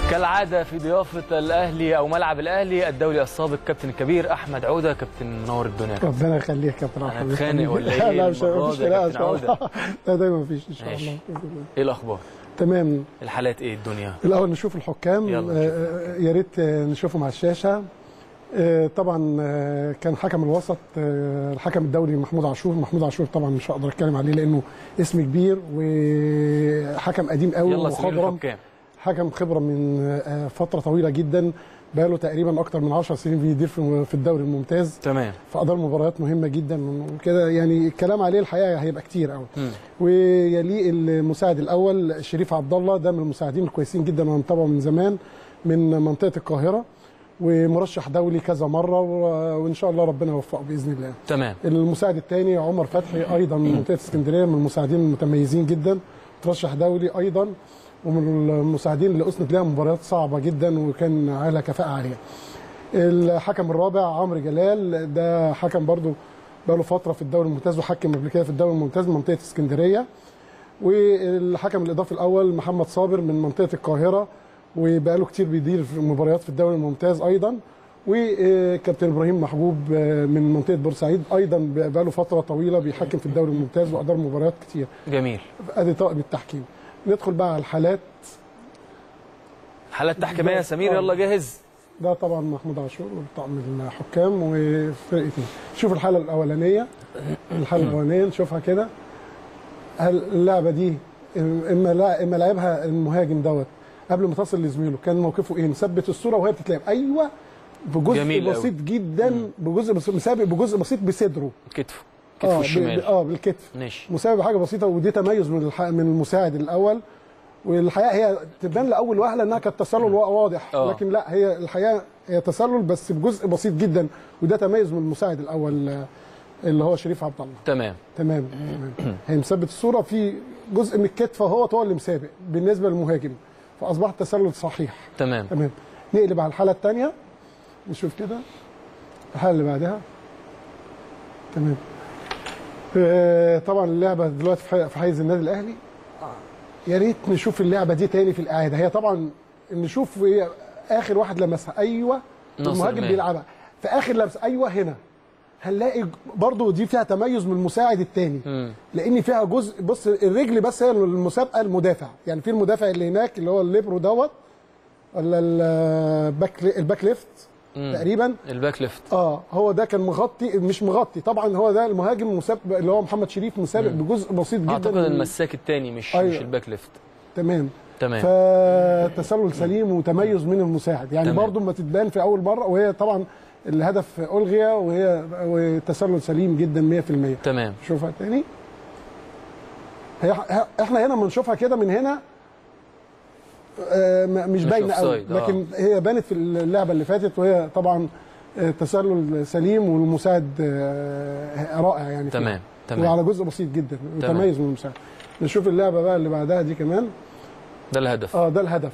كالعادة في ضيافة الأهلي أو ملعب الأهلي الدولي السابق كابتن الكبير أحمد عودة كابتن منور الدنيا كابتن. ربنا يخليك يا كابتن احمد هنتخانق ولا إيه لا مش المرة مفيش دي يا خناقه ان كابتن شاء عودة؟ الله لا دايما مفيش ان شاء ماشي. الله إيه الأخبار؟ تمام الحالات إيه الدنيا؟ الاول نشوف الحكام يلا آه، نشوف. آه، يا ريت آه، نشوفهم على الشاشه آه، طبعا آه، كان حكم الوسط آه، الحكم الدولي محمود عاشور محمود عاشور طبعا مش هقدر اتكلم عليه لانه اسم كبير وحكم قديم قوي يلا سمير ومخضرم الحكام حكم خبره من آه، فتره طويله جدا بقاله تقريبا اكتر من 10 سنين بيدير في في الدوري الممتاز تمام فادار مباريات مهمه جدا وكده يعني الكلام عليه الحقيقه هيبقى كتير قوي مم. ويليه المساعد الاول شريف عبد الله ده من المساعدين الكويسين جدا وانا متابعه من زمان من منطقه القاهره ومرشح دولي كذا مره و- وان شاء الله ربنا يوفقه باذن الله تمام المساعد الثاني عمر فتحي ايضا من منطقه اسكندريه من المساعدين المتميزين جدا ترشح دولي ايضا ومن المساعدين اللي اسند لها مباريات صعبه جدا وكان على كفاءه عاليه. الحكم الرابع عمرو جلال ده حكم برضو بقاله فتره في الدوري الممتاز وحكم قبل كده في الدوري الممتاز من منطقه اسكندريه. والحكم الاضافي الاول محمد صابر من منطقه القاهره وبقاله كتير بيدير في مباريات في الدوري الممتاز ايضا وكابتن ابراهيم محبوب من منطقه بورسعيد ايضا بقاله فتره طويله بيحكم في الدوري الممتاز وادار مباريات كتير جميل ادي طاقم التحكيم ندخل بقى على الحالات حالات تحكيمية يا سمير يلا جاهز ده طبعا محمود عاشور وطاقم الحكام وفرقتين شوف الحاله الاولانيه الحاله الاولانيه نشوفها كده هل اللعبه دي اما لا اما لعبها المهاجم دوت قبل ما تصل لزميله كان موقفه ايه مثبت الصوره وهي بتتلعب ايوه بجزء جميل أوي. بسيط جدا بجزء بس- مسابق بجزء بسيط بصدره كتفه اه كتفه ب- الشمال اه بالكتف ماشي مساوي بحاجه بسيطه ودي تميز من الح... من المساعد الاول والحقيقه هي تبان لاول وهله انها كانت تسلل وا- واضح آه. لكن لا هي الحقيقه هي تسلل بس بجزء بسيط جدا وده تميز من المساعد الاول آه، اللي هو شريف عبد الله تمام تمام تمام هي مثبت الصوره في جزء من الكتف هو هو اللي مسابق بالنسبه للمهاجم فاصبح التسلل صحيح تمام تمام نقلب على الحاله الثانيه نشوف كده الحاله اللي بعدها تمام آه، طبعا اللعبه دلوقتي في حي- في حيز النادي الاهلي يا ريت نشوف اللعبه دي تاني في الاعاده هي طبعا نشوف هي اخر واحد لمسها ايوه ناصر المهاجم ماهر. بيلعبها في اخر لمسه ايوه هنا هنلاقي برضو دي فيها تميز من المساعد الثاني مم. لان فيها جزء بص الرجل بس هي المسابقه المدافع يعني في المدافع اللي هناك اللي هو الليبرو دوت ولا الباك الباك ليفت مم. تقريبا الباك ليفت اه هو ده كان مغطي مش مغطي طبعا هو ده المهاجم مسابق اللي هو محمد شريف مسابق بجزء بسيط جدا اعتقد من- المساك الثاني مش أيوة. مش الباك ليفت تمام تمام فتسلل سليم وتميز من المساعد يعني تمام. برضو ما تتبان في اول مره وهي طبعا الهدف الغي وهي وتسلل سليم جدا 100% تمام شوفها تاني هي احنا هنا بنشوفها كده من هنا آه، م- مش مش باينه قوي أوفسايد، آه. لكن هي بانت في اللعبه اللي فاتت وهي طبعا آه، تسلل سليم والمساعد آه، رائع يعني فيها. تمام تمام وعلى جزء بسيط جدا تمام. متميز من المساعد نشوف اللعبه بقى اللي بعدها دي كمان ده الهدف اه ده الهدف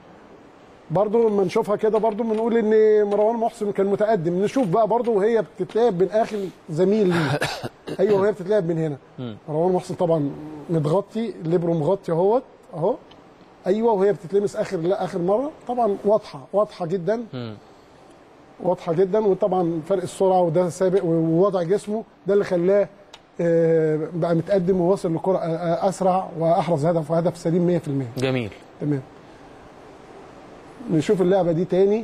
برضو لما نشوفها كده برضو بنقول ان مروان محسن كان متقدم نشوف بقى برضو وهي بتتلعب من اخر زميل ليه ايوه وهي بتتلعب من هنا مم. مروان محسن طبعا متغطي الليبرو مغطي اهوت اهو ايوه وهي بتتلمس اخر لا اخر مره طبعا واضحه واضحه جدا مم. واضحه جدا وطبعا فرق السرعه وده سابق ووضع جسمه ده اللي خلاه آه، بقى متقدم ووصل لكره آه، اسرع واحرز هدف وهدف سليم 100% جميل تمام نشوف اللعبه دي تاني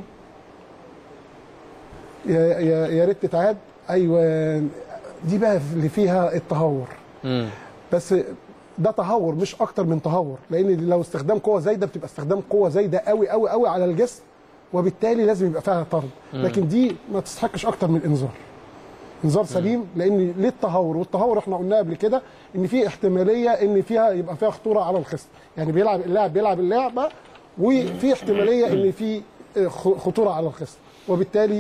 يا يا يا ريت تتعاد ايوه دي بقى اللي فيها التهور مم. بس ده تهور مش اكتر من تهور لان لو استخدام قوه زايده بتبقى استخدام قوه زايده قوي قوي قوي على الجسم وبالتالي لازم يبقى فيها طرد لكن دي ما تستحقش اكتر من انذار انذار سليم لان ليه التهور والتهور احنا قلنا قبل كده ان في احتماليه ان فيها يبقى فيها خطوره على الخصم يعني بيلعب اللاعب بيلعب اللعبه وفي احتماليه ان في خ- خطوره على الخصم وبالتالي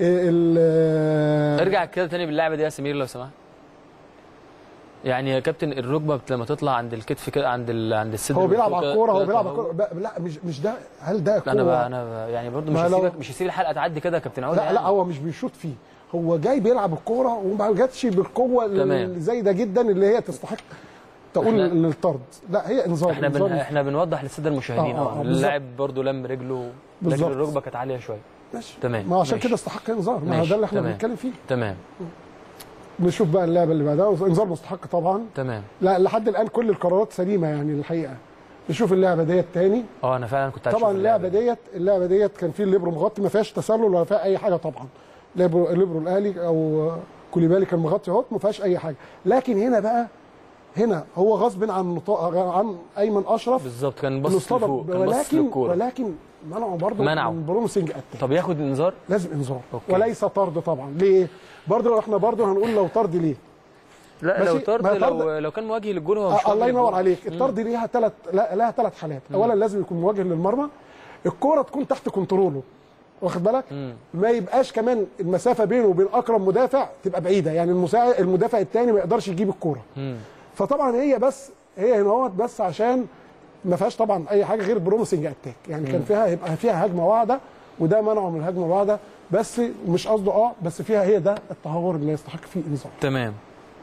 ال- ارجع كده تاني باللعبه دي يا سمير لو سمحت يعني يا كابتن الركبه بت- لما تطلع عند الكتف كده عند ال... عند الصدر هو من بيلعب فوق على كده، الكوره هو ده بيلعب على تهور. الكوره ب- لا مش مش ده هل ده انا بقى كوره انا بقى يعني برضو مش ما لو- هسيبك مش هسيب الحلقه تعدي كده يا كابتن عودة لا يعني. لا هو مش بيشوط فيه هو جاي بيلعب الكوره وما جاتش بالقوه تمام. الزايده جدا اللي هي تستحق تقول إحنا- ان الطرد لا هي انذار احنا بن... إنذار احنا بنوضح للساده المشاهدين آه، آه، اه آه، بالظبط. اللاعب برضه لم رجله رجل بالظبط. الركبه كانت عاليه شويه ماشي تمام ما عشان ماشي. كده استحق انذار ما هو ماشي، ده اللي احنا تمام. بنتكلم فيه تمام نشوف بقى اللعبه اللي بعدها انذار مستحق طبعا تمام لا لحد الان كل القرارات سليمه يعني الحقيقه نشوف اللعبه ديت تاني اه انا فعلا كنت عايز طبعا أشوف اللعبه ديت اللعبه ديت كان فيه الليبرو مغطي ما فيهاش تسلل ولا فيها اي حاجه طبعا الليبرو الليبرو الاهلي او كوليبالي كان مغطي اهوت ما فيهاش اي حاجه لكن هنا بقى هنا هو غصب عن نط- عن ايمن اشرف بالظبط كان باصص الاصابه لفوق كان باصص ولكن للكوره ولكن منعه برضه منعه. من برومسنج اتاك طب ياخد انذار لازم انذار أوكي. وليس طرد طبعا ليه؟ برضه احنا برضه هنقول لو طرد ليه؟ لا لو ماشي، طرد ما لو طرد- لو كان مواجه للجول هو مش آه الله مواجه ينور للجول. عليك الطرد ليها ثلاث لا لها ثلاث حالات اولا لازم يكون مواجه للمرمى الكوره تكون تحت كنتروله واخد بالك ما يبقاش كمان المسافه بينه وبين اقرب مدافع تبقى بعيده يعني المساعد المدافع الثاني ما يقدرش يجيب الكوره فطبعا هي بس هي هنا اهوت بس عشان ما فيهاش طبعا اي حاجه غير بروميسنج اتاك يعني كان فيها يبقى فيها هجمه واحده وده منعه من الهجمه الواحده بس مش قصده اه بس فيها هي ده التهور اللي يستحق فيه انذار تمام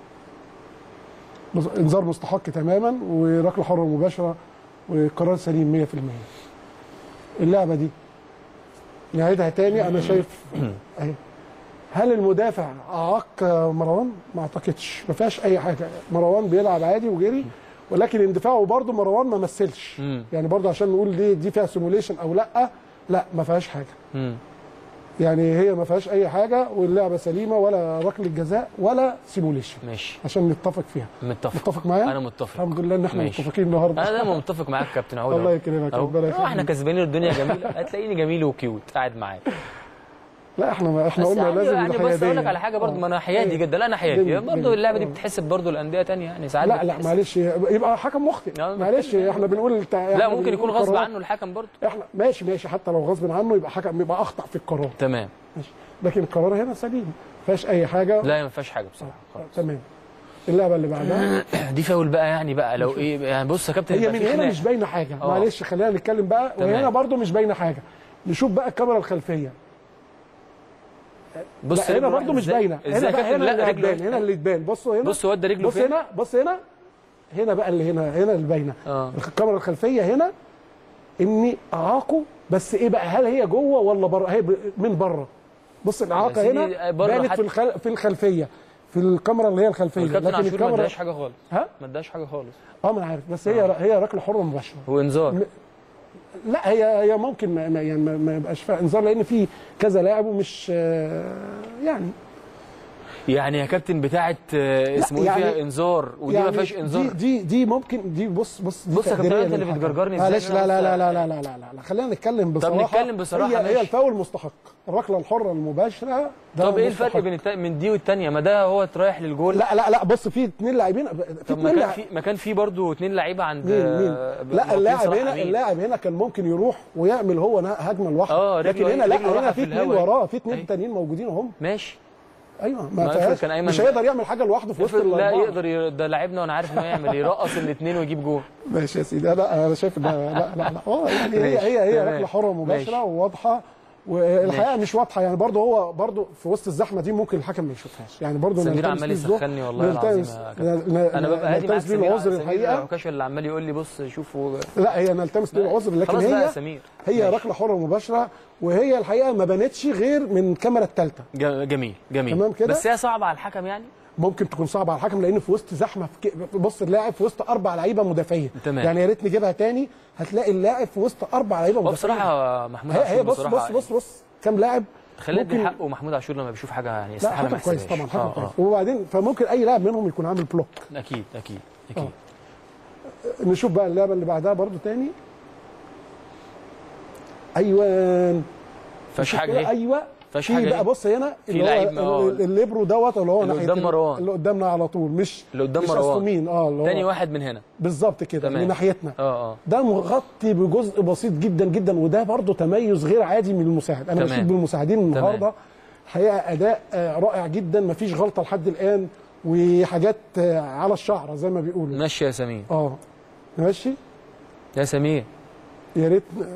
بص- انذار مستحق تماما وركله حره مباشره وقرار سليم 100% اللعبه دي نعيدها تاني انا شايف اهي هل المدافع اعاق مروان؟ ما اعتقدش ما فيهاش اي حاجه مروان بيلعب عادي وجري ولكن اندفاعه برضه مروان ما مثلش مم. يعني برضه عشان نقول دي دي فيها سيموليشن او لا لا ما فيهاش حاجه مم. يعني هي ما فيهاش اي حاجه واللعبه سليمه ولا ركله جزاء ولا سيموليشن ماشي عشان نتفق فيها متفق متفق معايا؟ انا متفق الحمد لله ان احنا ماشي. متفقين النهارده انا دايما متفق معاك كابتن عوده الله يكرمك، أهو. ربنا يخليك. آه، احنا كسبانين الدنيا جميله هتلاقيني جميل وكيوت قاعد معاك لا احنا ما احنا بس قلنا يعني, لازم يعني بس الحيادية. اقول لك على حاجه برضه آه. ما انا حيادي إيه. جدا لا انا حيادي جميل، برضه جميل. اللعبه دي آه. بتتحسب برضه الانديه تانية يعني ساعات لا لا بتتحسب. معلش يبقى حكم مخطئ آه، معلش احنا بنقول الت- لا إحنا ممكن يكون بنقول غصب قرارات. عنه الحكم برضه احنا ماشي ماشي حتى لو غصب عنه يبقى حكم يبقى اخطا في القرار تمام ماشي لكن القرار هنا سليم ما فيهاش اي حاجه لا ما فيهاش حاجه بصراحه آه، تمام اللعبه اللي بعدها دي فاول بقى يعني بقى لو ايه يعني بص يا كابتن هي يبقى من في هنا خناق. مش باينه حاجه آه. معلش خلينا نتكلم بقى تمام. وهنا برضو مش باينه حاجه نشوف بقى الكاميرا الخلفيه بص لا هنا رجله برضو راح مش إزاي؟ باينه ازاي هنا يا بقى كابتن هنا لا اللي رجله هتبان هنا اللي تبان بصوا هنا بص ودى رجله بص فين هنا بص هنا هنا بقى اللي هنا هنا اللي باينه اه الكاميرا الخلفيه هنا اني اعاقه بس ايه بقى هل هي جوه ولا بره هي ب- من بره بص الاعاقه سيدي هنا بره بانت حتى- في الخل... في الخلفيه في الكاميرا اللي هي الخلفيه والكابتن عاشور ما الكاميرا اداش حاجه خالص ها ما اداش حاجه خالص اه ما انا عارف بس هي هي ركله حره مباشره وانذار م- لا هي هي ممكن ما ما- يعني ما- ما يبقاش فيها انذار لان في كذا لاعب ومش آه، يعني يعني يا كابتن بتاعت آه، اسمه ايه يعني- فيها انذار ودي ما فيهاش انذار دي دي دي ممكن دي بص بص دي بص يا كابتن، تقديرية أنت اللي للحكم. بتجرجرني إزاي؟ معلش أنا لا لا بص- لا لا لا لا لا لا خلينا نتكلم بصراحه نتكلم بصراحة، هي, هي ماشي. الفاول مستحق الركله الحره المباشره ده طب ايه مستحق. الفرق بين التا... من دي والتانيه ما ده هو رايح للجول لا لا لا بص في اثنين لاعبين في طب ما اثنين كان لاعب في ما كان في برضه اثنين لعيبه عند مين مين آه، لا موقفين اللاعب صلاح هنا أمين. اللاعب هنا كان ممكن يروح ويعمل هو نا- هجمه لوحده آه، لكن رجله- هنا لا رجله هنا راحة في في اثنين الهوا. وراه في اثنين أي. تانيين موجودين هم ماشي ايوه ما ما افرض فيهاش كان أيمن مش بقى. هيقدر يعمل حاجه لوحده في وسط افرض لا الاربعه يقدر ي... ده لاعبنا وانا عارف انه يعمل يرقص الاثنين ويجيب جول ماشي يا سيدي لا انا شايف ده لا لا لا اه يعني هي ماشي، هي هي تمام. ركله حره مباشره ماشي. وواضحه والحقيقه مش واضحه يعني برضه هو برضه في وسط الزحمه دي ممكن الحكم ما يشوفهاش يعني برضه سمير نلتمس عمال ليه الذوق، يسخني والله العظيم نلتمس يا كابتن. ن- انا ببقى هادي معاك نلتمس ليه سمير العذر سمير الحقيقه عكاشه اللي عمال يقول لي بص شوفوا لا هي نلتمس ليه العذر لكن خلاص بقى يا هي سمير هي ماشي. ركله حره مباشره وهي الحقيقه ما بانتش غير من الكاميرا الثالثه ج- جميل جميل تمام كده؟ بس هي صعبه على الحكم يعني ممكن تكون صعبه على الحكم لان في وسط زحمه في ك- بص اللاعب في وسط اربع لعيبه مدافعين تمام. يعني يا ريت نجيبها تاني هتلاقي اللاعب في وسط اربع لعيبه هو مدافعين بصراحه محمود هي, عاشور هي بص بصراحه بص بص بص كام لاعب خلينا ندي ممكن- حقه محمود عاشور لما بيشوف حاجه يعني لا استحاله حكم ما كويس يحسبهاش. طبعا حكم آه، كويس آه. وبعدين فممكن اي لاعب منهم يكون عامل بلوك اكيد اكيد اكيد نشوف بقى اللعبه اللي بعدها برضو تاني ايوان فيهاش شوف حاجه كده، ايه ايوه فيهاش في حاجة بقى إيه؟ بص هنا في اللي لعيب- هو آه. ال- الليبرو دوت اللي هو اللي ناحية قدام ال- مروان. اللي قدامنا على طول مش اللي قدام مش مروان. أسطومين، اه اللي هو تاني واحد من هنا بالظبط كده تمام. من ناحيتنا اه اه ده مغطي بجزء بسيط جدا جدا وده برضه تميز غير عادي من المساعد انا تمام. بشوف بالمساعدين النهارده الحقيقه اداء آه، رائع جدا مفيش غلطه لحد الان وحاجات آه، على الشعره زي ما بيقولوا ماشي يا سمير اه ماشي يا سمير يا ريت آه،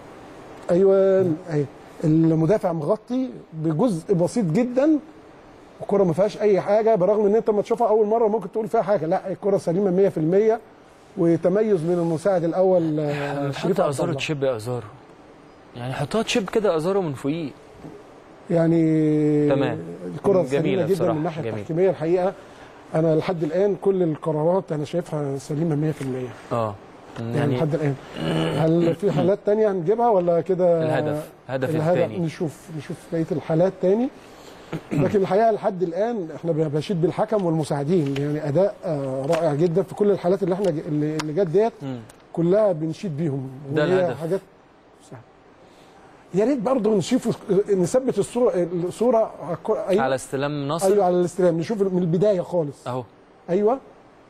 ايوه اهي المدافع مغطي بجزء بسيط جدا الكره ما فيهاش اي حاجه برغم ان انت لما تشوفها اول مره ممكن تقول فيها حاجه لا الكره سليمه 100% وتميز من المساعد الاول آه، شريف حط عبد ازارو الله. تشيب ازارو يعني حطها تشيب كده ازارو من فوقيه يعني تمام. الكره جميلة سليمه جدا بصراحة، من الناحيه جميلة. التحكيميه الحقيقه انا لحد الان كل القرارات انا شايفها سليمه 100% اه يعني يعني لحد الان هل في حالات تانية هنجيبها ولا كده الهدف هدف الهدف الثاني نشوف نشوف بقيه الحالات تاني لكن الحقيقه لحد الان احنا بنشيد بالحكم والمساعدين يعني اداء آه، رائع جدا في كل الحالات اللي احنا ج- اللي اللي جت ديت مم. كلها بنشيد بيهم ده وهي الهدف. حاجات مساعدة. يا ريت برضه نشوف نثبت الصوره الصوره على الكرة- ايوه على استلام نصر ايوه على الاستلام نشوف من البدايه خالص اهو ايوه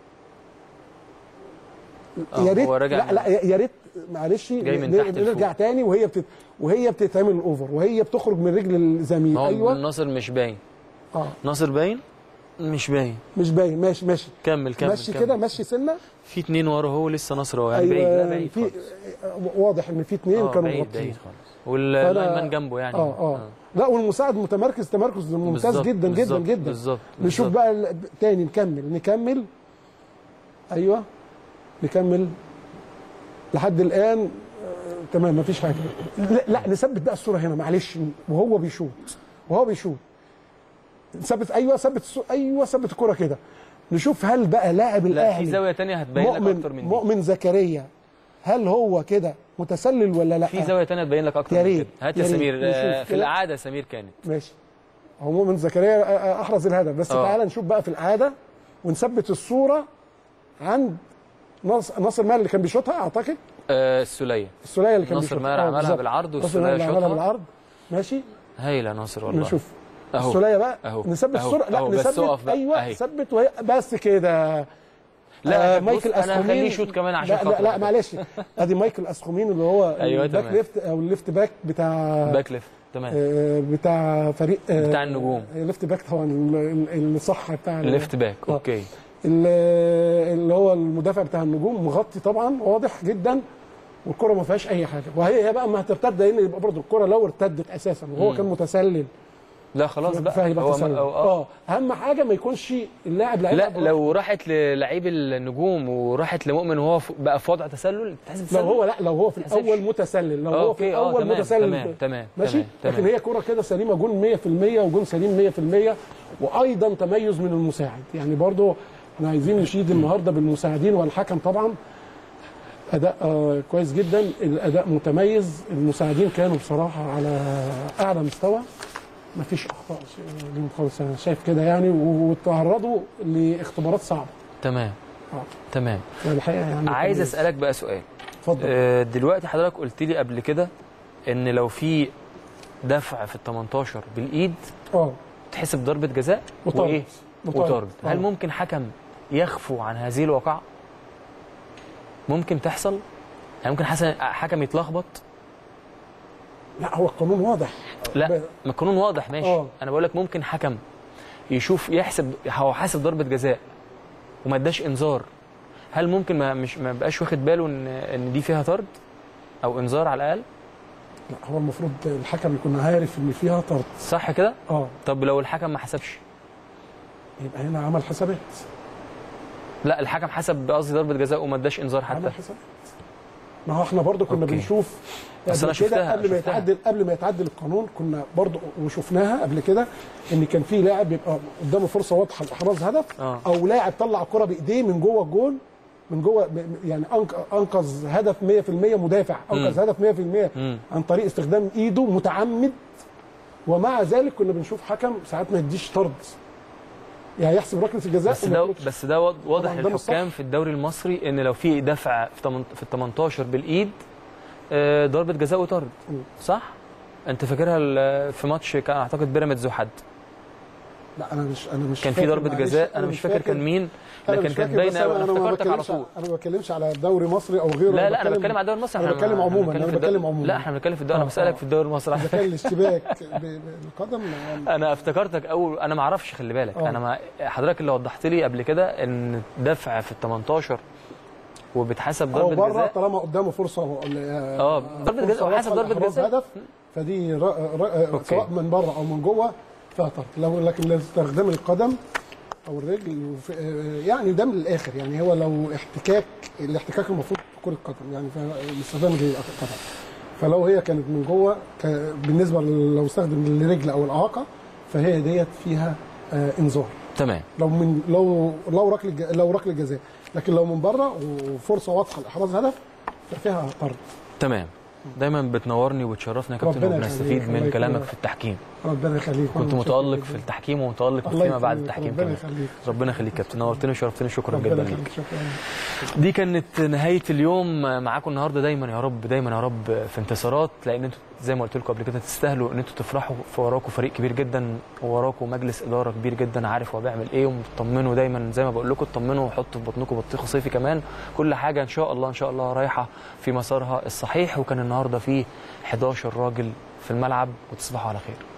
آه، يا ريت هو راجع لا لا يا ريت معلش جاي من ن- تحت نرجع لفوق. تاني وهي بتت... وهي بتتعمل الاوفر وهي بتخرج من رجل الزميل هو ايوه ناصر مش باين اه ناصر باين مش باين مش باين ماشي ماشي كمل كمل ماشي كمل. كده ماشي سنه في اتنين ورا هو لسه نصر هو يعني بعيد لا ايوه بعيد في خالص. واضح ان في اثنين آه، كانوا بعيد مغطيين بعيد خالص والايمن جنبه يعني اه اه لا والمساعد متمركز تمركز ممتاز بالظبط، جدا جدا بالظبط، جدا بالظبط نشوف بالظبط. بقى ال- تاني نكمل نكمل ايوه نكمل لحد الان آه، تمام مفيش حاجه لا, لا نثبت بقى الصوره هنا معلش وهو بيشوط وهو بيشوط نثبت ايوه ثبت الصو- ايوه ثبت الكره كده نشوف هل بقى لاعب لا في الاهلي زاويه تانية هتبين لك مؤمن اكتر من دي مؤمن زكريا هل هو كده متسلل ولا لا في زاويه تانية تبين لك اكتر يا من ريت، كده هات يا يا ريت. سمير نشوف آه، في كده. العاده سمير كانت ماشي هو مؤمن زكريا أ- أ- احرز الهدف بس آه. تعالى نشوف بقى في العاده ونثبت الصوره عند ناصر ناصر مال اللي كان بيشوطها اعتقد آه، السوليه السوليه اللي كان ناصر بيشوطها ماهر آه، عملها بالظبط. بالعرض ناصر والسولية ماهر اللي عملها شاطها. بالعرض ماشي هايله ناصر والله نشوف اهو السوليه بقى أهو. نثبت أهو. الصوره لا أهو. بس نثبت أقف بقى. ايوه أهي. ثبت وهي بس كده لا آه بص، مايكل انا اسخومين هخليه يشوط كمان عشان لا لا, خاطر لا معلش ادي مايكل اسخومين اللي هو أيوة، الباك تمام. ليفت او الليفت باك بتاع باك ليفت تمام آه، بتاع فريق آه، بتاع النجوم. ليفت باك طبعا ال- ال- الصح بتاع ال- ليفت باك آه. اوكي ال- اللي هو المدافع بتاع النجوم مغطي طبعا واضح جدا والكره ما فيهاش اي حاجه وهي هي بقى ما هترتد لان يبقى برضه الكره لو ارتدت اساسا وهو مم. كان متسلل لا خلاص بقى فهيبقى هو تسلل ما- أو- آه. اه اهم حاجه ما يكونش اللاعب لعيب لا لو راحت للعيب النجوم وراحت لمؤمن وهو في- بقى في وضع تسلل تحسب لو تسلل هو لا لو هو في تحسبش. الاول متسلل لو آه، هو في أوكي، آه، الاول تمام، متسلل تمام تمام ماشي تمام، تمام. لكن هي كره كده سليمه جون 100% وجون سليم 100% وايضا تميز من المساعد يعني برضو احنا عايزين نشيد النهارده بالمساعدين والحكم طبعا اداء آه كويس جدا الاداء متميز المساعدين كانوا بصراحه على اعلى مستوى ما فيش اخطاء ليهم خالص انا شايف كده يعني وتعرضوا لاختبارات صعبه تمام آه. تمام الحقيقه يعني عايز تميز. اسالك بقى سؤال اتفضل آه، دلوقتي حضرتك قلت لي قبل كده ان لو في دفع في ال 18 بالايد اه تحسب ضربه جزاء وطرد. وايه وطرد. وطرد هل آه. ممكن حكم يخفو عن هذه الواقعه ممكن تحصل يعني ممكن حسن حكم يتلخبط لا هو القانون واضح لا ب- ما القانون واضح ماشي آه. انا بقول لك ممكن حكم يشوف يحسب هو حاسب ضربه جزاء وما اداش انذار هل ممكن ما مش ما بقاش واخد باله ان ان دي فيها طرد او انذار على الاقل لا هو المفروض الحكم يكون عارف ان فيها طرد صح كده اه طب لو الحكم ما حسبش يبقى هنا عمل حسابات لا الحكم حسب قصدي ضربه جزاء وما اداش انذار حتى عمل حسابات ما هو احنا برضو كنا أوكي. بنشوف بس قبل أنا كده شفتها- قبل ما شفتها. يتعدل قبل ما يتعدل القانون كنا برضو وشفناها قبل كده ان كان في لاعب يبقى قدامه فرصه واضحه لاحراز هدف آه. او لاعب طلع الكره بايديه من جوه الجول من جوه ب- يعني أنق- انقذ هدف 100% مدافع انقذ هدف 100% مم. عن طريق استخدام ايده متعمد ومع ذلك كنا بنشوف حكم ساعات ما يديش طرد يعني يحسب ركله الجزاء بس وما ده يطردش. بس ده واضح طبعاً ده مش صح. للحكام في الدوري المصري ان لو في دفع في تمن- في ال 18 بالايد آه، ضربه جزاء وطرد مم. صح انت فاكرها ال- في ماتش كان اعتقد بيراميدز وحد لا انا مش انا مش كان في فاكر، ضربه معلش، جزاء انا مش فاكر كان مين أنا لكن مش كانت فاكر، بس باينه قوي انا ما افتكرتك على بتكلمش طول انا ما بتكلمش على دوري مصري او غيره لا لا انا بتكلم على الدوري المصري انا إحنا- بتكلم عموما في انا الدوري- بتكلم عموما لا احنا بنتكلم في الدوري انا آه، بسالك آه. في الدوري المصري اذا كان الاشتباك ب- بالقدم انا افتكرتك اول انا ما اعرفش خلي بالك آه. انا ما حضرتك اللي وضحت لي قبل كده ان دفع في ال 18 وبتحسب هو ضربه بره جزاء طالما قدامه فرصه اه ضربه فرصة جزاء وحسب واضحة ضربه لإحراز جزاء هدف فدي ر... ر... أوكي. سواء من بره او من جوه فيها طرد لو لكن لو استخدام القدم او الرجل وفي- آه، يعني ده من الاخر يعني هو لو احتكاك الاحتكاك المفروض في كره قدم يعني فاستخدام القدم فلو هي كانت من جوه ك- بالنسبه ل- لو استخدم الرجل او الاعاقه فهي ديت فيها آه، انذار تمام لو من لو لو ركله ج- لو ركله جزاء لكن لو من بره وفرصه واضحه لاحراز هدف ففيها طرد تمام دايما بتنورني وبتشرفنا يا كابتن ربنا وبنستفيد يخليك، من الله كلامك يكرمك. في التحكيم ربنا يخليك كنت وأنا متشكر متالق جداً. في التحكيم ومتالق الله فيما بعد يكرمك، التحكيم ربنا كمان يخليك ربنا يخليك يا كابتن نورتني وشرفتني شكرا ربنا جدا ليك يخليك شكرا دي كانت نهايه اليوم معاكم النهارده دايما يا رب دايما يا رب في انتصارات لان انتوا زي ما قلت لكم قبل كده تستاهلوا ان انتوا تفرحوا في وراكم فريق كبير جدا ووراكم مجلس اداره كبير جدا عارف هو بيعمل ايه ومطمنوا دايما زي ما بقول لكم اطمنوا وحطوا في بطنكم بطيخ صيفي كمان كل حاجه ان شاء الله ان شاء الله رايحه في مسارها الصحيح وكان النهارده في 11 راجل في الملعب وتصبحوا على خير